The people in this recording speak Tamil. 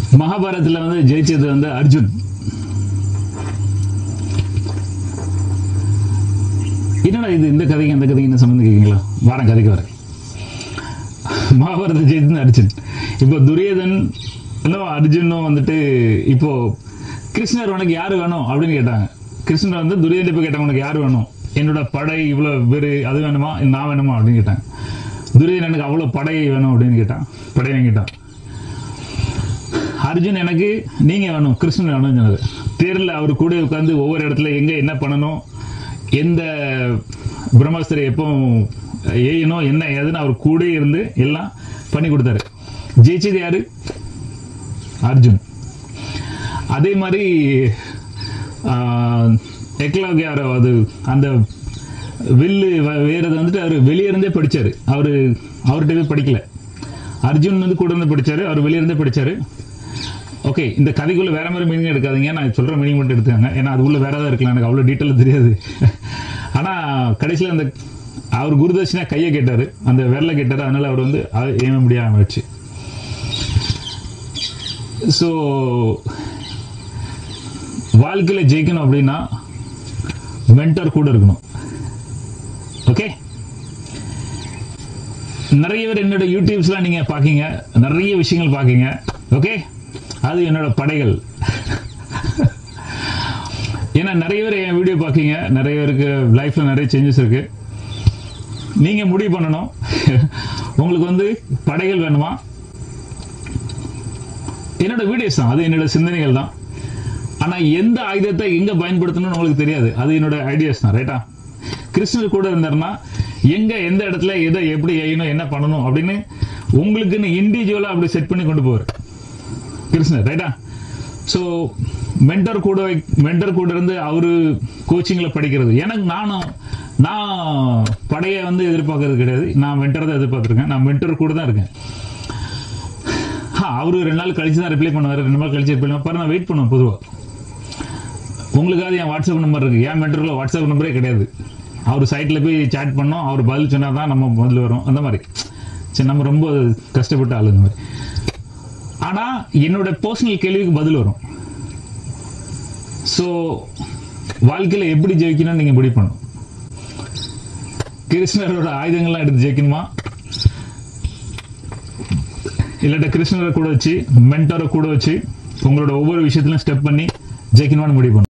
மகாபாரதத்துல வந்து ஜெயிச்சது வந்து அர்ஜுன் என்னடா இது இந்த கதைக்கு அந்த கதைக்கு என்ன சம்மந்தம் கேட்குங்களா வாரம் கதைக்கு வரேன் மகாபாரத ஜெயிச்சது அர்ஜுன் இப்போ துரியோதன் இன்னும் அர்ஜுனும் வந்துட்டு இப்போ கிருஷ்ணர் உனக்கு யாரு வேணும் அப்படின்னு கேட்டாங்க கிருஷ்ணர் வந்து துரியோதன் இப்போ கேட்டாங்க உனக்கு யார் வேணும் என்னோட படை இவ்வளோ பேர் அது வேணுமா நான் வேணுமா அப்படின்னு கேட்டாங்க துரியோதன் எனக்கு அவ்வளோ படை வேணும் அப்படின்னு கேட்டான் படை வாங்கிட்டான் அர்ஜுன் எனக்கு நீங்க வேணும் கிருஷ்ணன் வேணும்னு சொன்னது தேர்ல அவர் கூட உட்காந்து ஒவ்வொரு இடத்துல எங்க என்ன பண்ணணும் எந்த பிரம்மாஸ்திரம் எப்போ ஏயணும் என்ன ஏதுன்னு அவர் கூட இருந்து எல்லாம் பண்ணி கொடுத்தாரு ஜெயிச்சது யாரு அர்ஜுன் அதே மாதிரி எக்லாகியாரோ அது அந்த வில்லு வ- வேறது வந்துட்டு அவர் வெளியே இருந்தே படிச்சாரு அவரு அவர்கிட்ட போய் படிக்கல அர்ஜுன் வந்து கூட இருந்து படிச்சாரு அவர் வெளியே இருந்தே படிச்சாரு ஓகே இந்த கதைக்குள்ள வேற மாதிரி மீனிங் எடுக்காதீங்க நான் சொல்ற மீனிங் மட்டும் எடுத்துக்கங்க ஏன்னா அது உள்ள வேற ஏதாவது இருக்கலாம் எனக்கு அவ்வளவு டீட்டெயில் தெரியாது ஆனா கடைசியில் அந்த அவர் குருதர்ஷனா கையை கேட்டாரு அந்த விரல கேட்டாரு அதனால அவர் வந்து அது ஏம முடியாம வச்சு ஸோ வாழ்க்கையில ஜெயிக்கணும் அப்படின்னா மென்டர் கூட இருக்கணும் ஓகே நிறைய பேர் என்னோட யூடியூப்ஸ்லாம் நீங்க பாக்கீங்க நிறைய விஷயங்கள் பாக்கீங்க ஓகே அது என்னோட படைகள் ஏன்னா நிறைய பேர் என் வீடியோ பாக்கீங்க நிறைய பேருக்கு லைஃப்ல நிறைய சேஞ்சஸ் இருக்கு நீங்க முடிவு பண்ணணும் உங்களுக்கு வந்து படைகள் வேணுமா என்னோட வீடியோஸ் தான் அது என்னோட சிந்தனைகள் தான் ஆனா எந்த ஆயுதத்தை எங்க பயன்படுத்தணும்னு உங்களுக்கு தெரியாது அது என்னோட ஐடியாஸ் தான் ரைட்டா கிருஷ்ணர் கூட இருந்தாருன்னா எங்க எந்த இடத்துல எதை எப்படி செய்யணும் என்ன பண்ணணும் அப்படின்னு உங்களுக்குன்னு இண்டிவிஜுவலா அப்படி செட் பண்ணி கொண்டு போவார் கிருஷ்ணர் ரைட்டா ஸோ மென்டர் கூட மென்டர் கூட இருந்து அவரு கோச்சிங்ல படிக்கிறது எனக்கு நானும் நான் படையை வந்து எதிர்பார்க்கறது கிடையாது நான் மென்டர் தான் எதிர்பார்த்துருக்கேன் நான் மென்டர் கூட தான் இருக்கேன் ஆ, அவரு ரெண்டு நாள் கழிச்சு தான் ரிப்ளை பண்ணுவாரு ரெண்டு நாள் கழிச்சு ரிப்ளை பண்ணுவாரு பாரு, நான் வெயிட் பண்ணுவேன் பொதுவா உங்களுக்காவது என் வாட்ஸ்அப் நம்பர் இருக்கு என் மென்டர்ல வாட்ஸ்அப் நம்பரே கிடையாது அவர் சைட்ல போய் சேட் பண்ணோம் அவர் பதில் சொன்னா தான் நம்ம முதல்ல வரும் அந்த மாதிரி சரி நம்ம ரொம்ப கஷ்டப்பட்ட ஆளு இந்த மாதிரி ஆனா என்னோட பர்சனல் கேள்விக்கு பதில் வரும் ஸோ வாழ்க்கையில எப்படி ஜெயிக்கணும்னு நீங்க முடிவு பண்ணணும் கிருஷ்ணரோட ஆயுதங்கள்லாம் எடுத்து ஜெயிக்கணுமா இல்லாட்ட கிருஷ்ணரை கூட வச்சு மென்டரை கூட வச்சு உங்களோட ஒவ்வொரு விஷயத்திலும் ஸ்டெப் பண்ணி ஜெயிக்கணும்னு முடிவு பண்ணணும்